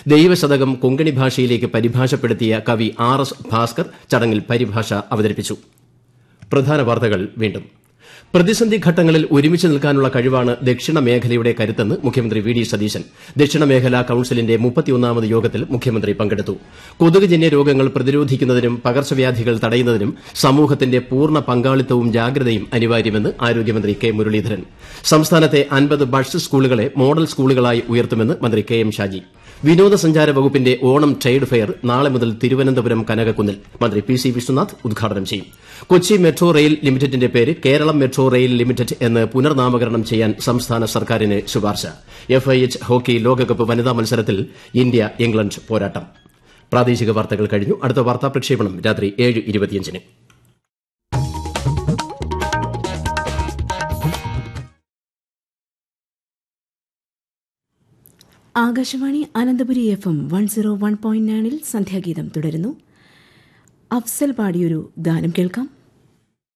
ദൈവശതകം കൊങ്കണി ഭാഷയിലേക്ക് പരിഭാഷപ്പെടുത്തിയ കവി R S Bhaskar ചടങ്ങിൽ പരിഭാഷ അവതരിപ്പിച്ചു പ്രധാന വാർത്തകൾ വീണ്ടും പ്രതിസന്ധി ഘട്ടങ്ങളിൽ ഒരുമിച്ച് നിൽക്കാനുള്ള കഴിവാണ് ദക്ഷിണ മേഖലയുടെ കരുത്തെന്ന് മുഖ്യമന്ത്രി വി ഡി സതീശൻ ദക്ഷിണ മേഖലാ കൌൺസിലിന്റെ മുപ്പത്തിയൊന്നാമത് യോഗത്തിൽ മുഖ്യമന്ത്രി പങ്കെടുത്തു കൊതുകുജന്യ രോഗങ്ങൾ പ്രതിരോധിക്കുന്നതിനും പകർച്ചവ്യാധികൾ തടയുന്നതിനും സമൂഹത്തിന്റെ പൂർണ്ണ പങ്കാളിത്തവും ജാഗ്രതയും അനിവാര്യമെന്ന് ആരോഗ്യമന്ത്രി കെ മുരളീധരൻ സംസ്ഥാനത്തെ അൻപത് ബഡ്സ് സ്കൂളുകളെ മോഡൽ സ്കൂളുകളായി ഉയർത്തുമെന്ന് മന്ത്രി കെ എം ഷാജി വിനോദസഞ്ചാര വകുപ്പിന്റെ ഓണം ട്രേഡ് ഫെയർ നാളെ മുതൽ തിരുവനന്തപുരം കനകക്കുന്നിൽ മന്ത്രി പി സി വിശ്വനാഥ് ഉദ്ഘാടനം ചെയ്യും കൊച്ചി മെട്രോ റെയിൽ ലിമിറ്റഡിന്റെ പേര് കേരളം മെട്രോ റെയിൽ ലിമിറ്റഡ് എന്ന് പുനർനാമകരണം ചെയ്യാൻ സംസ്ഥാന സർക്കാരിന് ശുപാർശ എഫ്ഐഎച്ച് ഹോക്കി ലോകകപ്പ് വനിതാ മത്സരത്തിൽ ഇന്ത്യ ഇംഗ്ലണ്ട് പോരാട്ടം പ്രാദേശിക വാർത്തകൾ കഴിഞ്ഞു അടുത്ത വാർത്താ പ്രക്ഷേപണം രാത്രി ഏഴ് ഇരുപത്തിയഞ്ചിന് Akashvani Ananthapuri F M one zero one point നയനിൽ സന്ധ്യാഗീതം തുടരുന്നു അഫ്സൽ പാടിയൊരു ഗാനം കേൾക്കാം